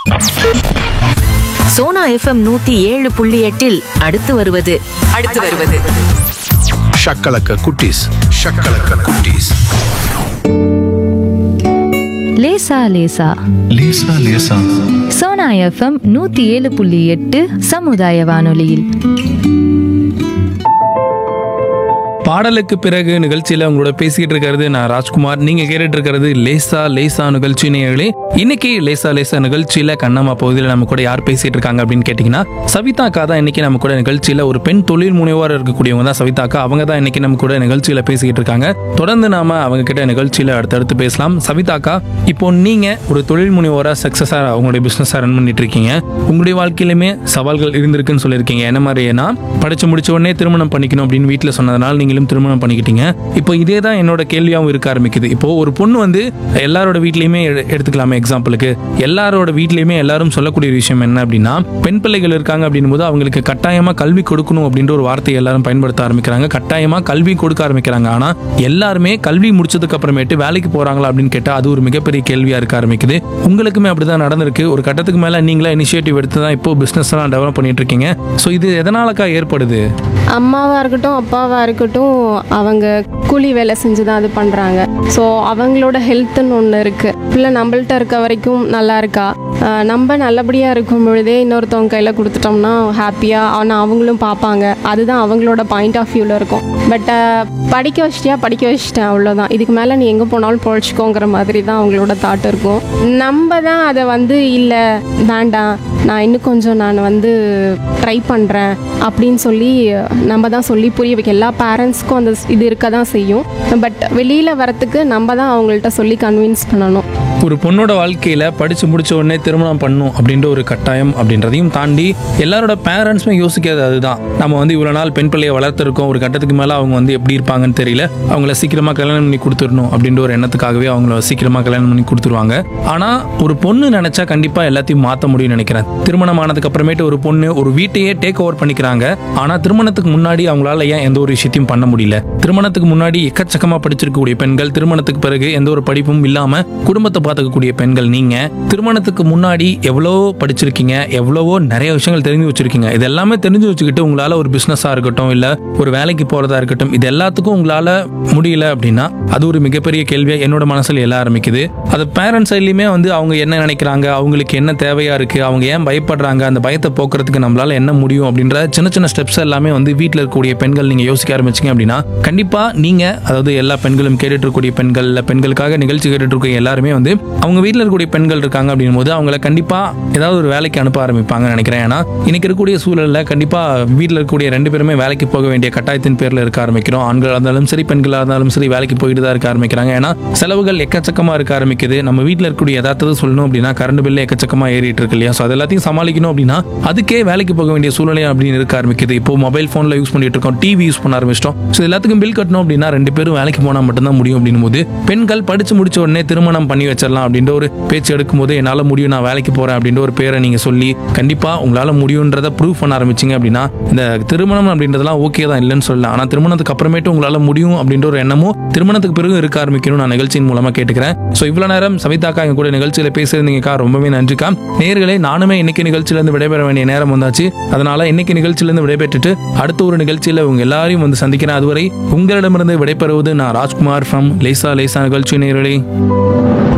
Sona FM நூத்தி ஏழு புள்ளி எட்டில் அடுத்து வருவது அடுத்து வருவது ஷக்கலக்க குட்டீஸ் ஷக்கலக்க குட்டீஸ் லேசா லேசா லேசா லேசா சோனா எஃப்எம் நூத்தி ஏழு புள்ளி எட்டு சமுதாய வானொலியில் பாடலுக்கு பிறகு நிகழ்ச்சியில உங்களோட பேசிக்கிட்டு இருக்கிறது நான் ராஜ்குமார் நீங்க கேட்டுட்டு இருக்கிறது லேசா லேசா நிகழ்ச்சி நேயர்களே இன்னைக்கு லேசா லேசா நிகழ்ச்சியில கண்ணம்மா பகுதியில் நம்ம கூட யார் பேசிட்டு இருக்காங்க அப்படின்னு கேட்டீங்கன்னா சவிதா அக்கா தான் இன்னைக்கு நம்ம கூட நிகழ்ச்சியில ஒரு பெண் தொழில் முனைவோர் இருக்கக்கூடியவங்க தான் சவிதா அக்கா அவங்க தான் இன்னைக்கு நம்ம கூட நிகழ்ச்சியில பேசிக்கிட்டு இருக்காங்க தொடர்ந்து நாம அவங்க கிட்ட நிகழ்ச்சியில அடுத்தடுத்து பேசலாம் சவிதா அக்கா இப்போ நீங்க ஒரு தொழில் முனைவோரா சக்சஸா உங்களுடைய பிசினஸ் ரன் பண்ணிட்டு இருக்கீங்க உங்களுடைய வாழ்க்கையிலுமே சவால்கள் இருந்திருக்குன்னு சொல்லியிருக்கீங்க என்ன மாதிரினா படிச்சு முடிச்ச உடனே திருமணம் பண்ணிக்கணும் அப்படின்னு வீட்டில் சொன்னதுனால நீங்களும் திருமணம் பண்ணிக்கிட்டீங்க இப்போ இதே தான் என்னோட கேள்வியாகவும் இருக்க ஆரம்பிக்குது இப்போ ஒரு பொண்ணு வந்து எல்லாரோட வீட்லயுமே எடு- எடுத்துக்கலாமே எக்ஸாம்பிளுக்கு எல்லாரோட வீட்லயுமே எல்லாரும் சொல்லக்கூடிய ஒரு விஷயம் என்ன அப்படின்னா பெண் பிள்ளைகள் இருக்காங்க அப்படின்னும் போது அவங்களுக்கு கட்டாயமா கல்வி கொடுக்கணும் அப்படின்ற ஒரு வார்த்தையை எல்லாரும் பயன்படுத்த ஆரம்பிக்கிறாங்க கட்டாயமா கல்வி கொடுக்க ஆரம்பிக்கிறாங்க ஆனா எல்லாருமே கல்வி முடிச்சதுக்கு அப்புறமேட்டு வேலைக்கு போறாங்களா அப்படின்னு கேட்டா அது ஒரு மிகப்பெரிய கேள்வியா இருக்க ஆரம்பிக்குது உங்களுக்குமே அப்படிதான் நடந்திருக்கு ஒரு கட்டத்துக்கு மேல நீங்களா இனிஷியேட்டிவ் எடுத்து தான் இப்போ பிசினஸ் எல்லாம் டெவலப் பண்ணிட்டு இருக்கீங்க ஸோ இது எதனாலக்கா ஏற்படுது அம்மாவாக இருக்கட்டும் அப்பாவாக இருக்கட்டும் அவங்க கூலி வேலை செஞ்சு தான் அது பண்ணுறாங்க ஸோ அவங்களோட ஹெல்த்துன்னு ஒன்று இருக்குது பிள்ளை நம்மள்ட்ட இருக்க வரைக்கும் நல்லா இருக்கா ஆஹ் நம்ம நல்லபடியாக இருக்கும் பொழுதே இன்னொருத்தவங்க கையில் கொடுத்துட்டோம்னா ஹாப்பியாக ஆனால் அவங்களும் பார்ப்பாங்க அதுதான் அவங்களோட பாயிண்ட் ஆஃப் வியூவில் இருக்கும் பட் படிக்க வச்சிட்டியா படிக்க வச்சிட்டேன் அவ்வளோதான் இதுக்கு மேலே நீ எங்கே போனாலும் பொழைச்சிக்கோங்கிற மாதிரி தான் அவங்களோட தாட் இருக்கும் நம்ம தான் அதை வந்து இல்லை வேண்டாம் நான் இன்னும் கொஞ்சம் நான் வந்து ட்ரை பண்ணுறேன் அப்படின்னு சொல்லி நம்ம தான் சொல்லி புரிய வைக்க எல்லா பேரண்ட்ஸ்க்கும் அந்த இது இருக்க தான் செய்யும் பட் வெளியில் வரத்துக்கு நம்ம தான் அவங்கள்ட்ட சொல்லி கன்வின்ஸ் பண்ணணும் ஒரு பொண்ணோட வாழ்க்கையில படிச்சு முடிச்ச உடனே திருமணம் பண்ணும் அப்படின்ற ஒரு கட்டாயம் அப்படின்றதையும் தாண்டி எல்லாரோட பேரண்ட்ஸுமே யோசிக்கிறது அதுதான் நம்ம வந்து இவ்வளவு நாள் பெண் பிள்ளையை வளர்த்துருக்கோம் ஒரு கட்டத்துக்கு மேல அவங்க வந்து எப்படி இருப்பாங்கன்னு தெரியல அவங்கள சீக்கிரமா கல்யாணம் பண்ணி கொடுத்துடணும் அப்படின்ற ஒரு எண்ணத்துக்காகவே அவங்கள சீக்கிரமா கல்யாணம் பண்ணி கொடுத்துருவாங்க ஆனா ஒரு பொண்ணு நினைச்சா கண்டிப்பா எல்லாத்தையும் மாத்த முடியும்னு நினைக்கிறேன் திருமணம் ஆனதுக்கு அப்புறமேட்டு ஒரு பொண்ணு ஒரு வீட்டையே டேக் ஓவர் பண்ணிக்கிறாங்க ஆனா திருமணத்துக்கு முன்னாடி அவங்களால ஏன் எந்த ஒரு விஷயத்தையும் பண்ண முடியல திருமணத்துக்கு முன்னாடி எக்கச்சக்கமா படிச்சிருக்கக்கூடிய பெண்கள் திருமணத்துக்கு பிறகு எந்த ஒரு படிப்பும் இல்லாம குடும்பத்தை பார்த்துக்கக்கூடிய பெண்கள் நீங்க திருமணத்துக்கு முன்னாடி எவ்வளவோ படிச்சிருக்கீங்க எவ்வளவோ நிறைய விஷயங்கள் தெரிஞ்சு வச்சிருக்கீங்க இது எல்லாமே தெரிஞ்சு வச்சுக்கிட்டு உங்களால ஒரு பிசினஸா இருக்கட்டும் இல்ல ஒரு வேலைக்கு போறதா இருக்கட்டும் இது எல்லாத்துக்கும் உங்களால முடியல அப்படின்னா அது ஒரு மிகப்பெரிய கேள்வியா என்னோட மனசுல எழ ஆரம்பிக்குது அது பேரண்ட்ஸ் சைட்லயுமே வந்து அவங்க என்ன நினைக்கிறாங்க அவங்களுக்கு என்ன தேவையா இருக்கு அவங்க ஏன் பயப்படுறாங்க அந்த பயத்தை போக்குறதுக்கு நம்மளால என்ன முடியும் அப்படின்ற சின்ன சின்ன ஸ்டெப்ஸ் எல்லாமே வந்து வீட்டில் இருக்கக்கூடிய பெண்கள் நீங்க யோசிக்க ஆரம்பிச்சீங்க அப்படின்னா கண்டிப்பா நீங்க அதாவது எல்லா பெண்களும் கேட்டுட்டு இருக்கக்கூடிய பெண்கள் இல்ல பெண்களுக்காக நிகழ்ச்சி கேட்டுட்டு இருக்க எல்லாருமே வந்து அவங்க வீட்டில் இருக்கக்கூடிய பெண்கள் இருக்காங்க அப்படின் போது அவங்கள கண்டிப்பா ஏதாவது ஒரு வேலைக்கு அனுப்ப ஆரம்பிப்பாங்கன்னு நினைக்கிறேன் ஏன்னா இன்னைக்கு இருக்கக்கூடிய சூழல்ல கண்டிப்பா வீட்டில் இருக்கக்கூடிய ரெண்டு பேருமே வேலைக்கு போக வேண்டிய கட்டாயத்தின் பேர்ல இருக்க ஆரம்பிக்கிறோம் ஆண்களாக இருந்தாலும் சரி பெண்களாக இருந்தாலும் சரி வேலைக்கு போயிட்டு தான் இருக்க ஆரம்பிக்கிறாங்க ஏன்னா செலவுகள் எக்கச்சக்கமா இருக்க ஆரம்பிக்குது நம்ம வீட்டில் இருக்கக்கூடிய யதார்த்தத்தை சொல்லணும் அப்படின்னா கரண்ட் பில்லு எக்கச்சக்கமா ஏறிட்டு இருக்கு இல்லையா ஸோ அது எல்லாத்தையும் சமாளிக்கணும் அப்படின்னா அதுக்கே வேலைக்கு போக வேண்டிய சூழ்நிலை அப்படின்னு இருக்க ஆரம்பிக்குது இப்போ மொபைல் ஃபோனில் யூஸ் பண்ணிட்டு இருக்கோம் டிவி யூஸ் பண்ண ஆரம்பிச்சிட்டோம் ஸோ எல்லாத்துக்கும் பில் கட்டணும் அப்படின்னா ரெண்டு பேரும் வேலைக்கு போனால் மட்டும்தான் முடியும் அப்படின்னும் போது பெண்கள் படிச்சு முடிச்ச உடனே திருமணம் பண்ணி வச்சிடலாம் அப்படின்ற ஒரு பேச்சு எடுக்கும்போது என்னால் முடியும் நான் வேலைக்கு போறேன் அப்படின்ற ஒரு பேரை நீங்க சொல்லி கண்டிப்பா உங்களால முடியுன்றதை ப்ரூவ் பண்ண ஆரம்பிச்சீங்க அப்படின்னா இந்த திருமணம் அப்படின்றதெல்லாம் ஓகே தான் இல்லைன்னு சொல்லலாம் ஆனா திருமணத்துக்கு அப்புறமேட்டு உங்களால முடியும் அப்படின்ற ஒரு எண்ணமும் திருமணத்துக்கு பிறகு இருக்க ஆரம்பிக்கணும் நான் நிகழ்ச்சியின் மூலமா கேட்டுக்கிறேன் ஸோ இவ்வளவு நேரம் சவிதாக்கா எங்க கூட நிகழ்ச்சியில பேசியிருந்தீங்கக்கா ரொம்பவே நன்றிக்கா நேர்களே நானுமே இன்னைக்கு நிகழ்ச்சியில இருந்து விடைபெற வேண்டிய நேரம் வந்தாச்சு அதனால இன்னைக்கு நிகழ்ச்சியில இருந்து விடைபெற்றுட்டு அடுத்த ஒரு நிகழ்ச்சியில உங்க எல்லாரையும் வந்து சந்திக்கிறேன் அதுவரை உங்களிடமிருந்து விடைபெறுவது நான் ராஜ்குமார் ஃப்ரம் லேசா லேசா நிகழ்ச்சி நேர்களே